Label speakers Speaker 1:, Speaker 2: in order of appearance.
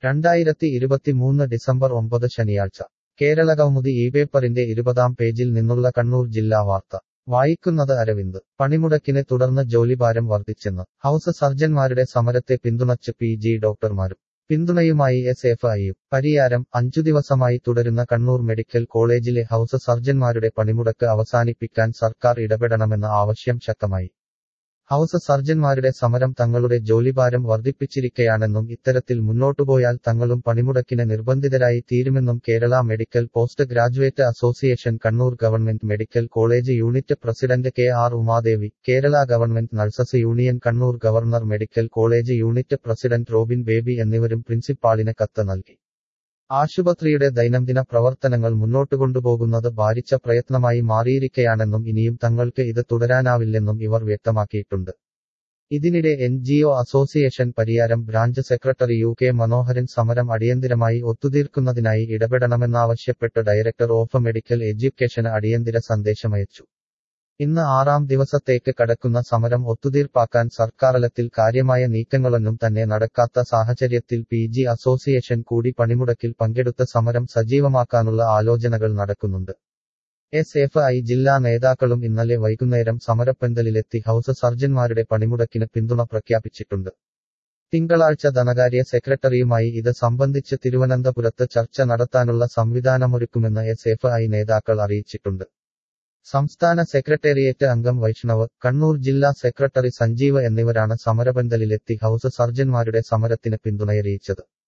Speaker 1: രണ്ടായിരത്തി ഇരുപത്തിമൂന്ന് ഡിസംബർ ഒമ്പത് ശനിയാഴ്ച കേരളകൗമുദി ഈ പേപ്പറിന്റെ ഇരുപതാം പേജിൽ നിന്നുള്ള കണ്ണൂർ ജില്ലാ വാർത്ത വായിക്കുന്നത് അരവിന്ദ് പണിമുടക്കിനെ തുടർന്ന് ജോലിഭാരം വർദ്ധിച്ചെന്ന് ഹൗസ് സർജൻമാരുടെ സമരത്തെ പിന്തുണച്ച് പി ജി ഡോക്ടർമാരും പിന്തുണയുമായി എസ് എഫ് ഐയും പരിയാരം അഞ്ചു ദിവസമായി തുടരുന്ന കണ്ണൂർ മെഡിക്കൽ കോളേജിലെ ഹൗസ് സർജൻമാരുടെ പണിമുടക്ക് അവസാനിപ്പിക്കാൻ സർക്കാർ ഇടപെടണമെന്ന ആവശ്യം ശക്തമായി ഹൗസ് സർജൻമാരുടെ സമരം തങ്ങളുടെ ജോലിഭാരം വർദ്ധിപ്പിച്ചിരിക്കയാണെന്നും ഇത്തരത്തിൽ മുന്നോട്ടുപോയാൽ തങ്ങളും പണിമുടക്കിന് നിർബന്ധിതരായി തീരുമെന്നും Kerala medical post graduate association Kannur government medical college unit president K R Umadevi Kerala government nurses union Kannur governor medical college unit president Robin Baby എന്നിവരും പ്രിൻസിപ്പാളിന് കത്ത് നൽകി ആശുപത്രിയുടെ ദൈനംദിന പ്രവർത്തനങ്ങൾ മുന്നോട്ട് കൊണ്ടുപോകുന്നത് ഭാരിച്ച പ്രയത്നമായി മാറിയിരിക്കയാണെന്നും ഇനിയും തങ്ങൾക്ക് ഇത് തുടരാനാവില്ലെന്നും ഇവർ വ്യക്തമാക്കിയിട്ടുണ്ട് ഇതിനിടെ N G O association Pariyaram branch secretary U K Manoharan സമരം അടിയന്തിരമായി ഒത്തുതീർക്കുന്നതിനായി ഇടപെടണമെന്നാവശ്യപ്പെട്ട് ഡയറക്ടർ ഓഫ് മെഡിക്കൽ എഡ്യൂക്കേഷന് അടിയന്തിര സന്ദേശമയച്ചു ഇന്ന് ആറാം ദിവസത്തേക്ക് കടക്കുന്ന സമരം ഒത്തുതീർപ്പാക്കാൻ സർക്കാരലത്തിൽ കാര്യമായ നീക്കങ്ങളൊന്നും തന്നെ നടക്കാത്ത സാഹചര്യത്തിൽ പി ജി അസോസിയേഷൻ കൂടി പണിമുടക്കിൽ പങ്കെടുത്ത സമരം സജീവമാക്കാനുള്ള ആലോചനകൾ നടക്കുന്നുണ്ട് എസ് എഫ് ഐ ജില്ലാ നേതാക്കളും ഇന്നലെ വൈകുന്നേരം സമരപ്പന്തലിലെത്തി ഹൗസ് സർജൻമാരുടെ പണിമുടക്കിന് പിന്തുണ പ്രഖ്യാപിച്ചിട്ടുണ്ട് തിങ്കളാഴ്ച ധനകാര്യ സെക്രട്ടറിയുമായി ഇത് സംബന്ധിച്ച് തിരുവനന്തപുരത്ത് ചർച്ച നടത്താനുള്ള സംവിധാനമൊരുക്കുമെന്ന് എസ് എഫ് ഐ നേതാക്കൾ അറിയിച്ചിട്ടുണ്ട് സംസ്ഥാന സെക്രട്ടേറിയറ്റ് അംഗം വൈഷ്ണവ് കണ്ണൂർ ജില്ലാ സെക്രട്ടറി സഞ്ജീവ് എന്നിവരാണ് സമരപന്തലിലെത്തി ഹൗസ് സർജൻമാരുടെ സമരത്തിന് പിന്തുണയറിയിച്ചത്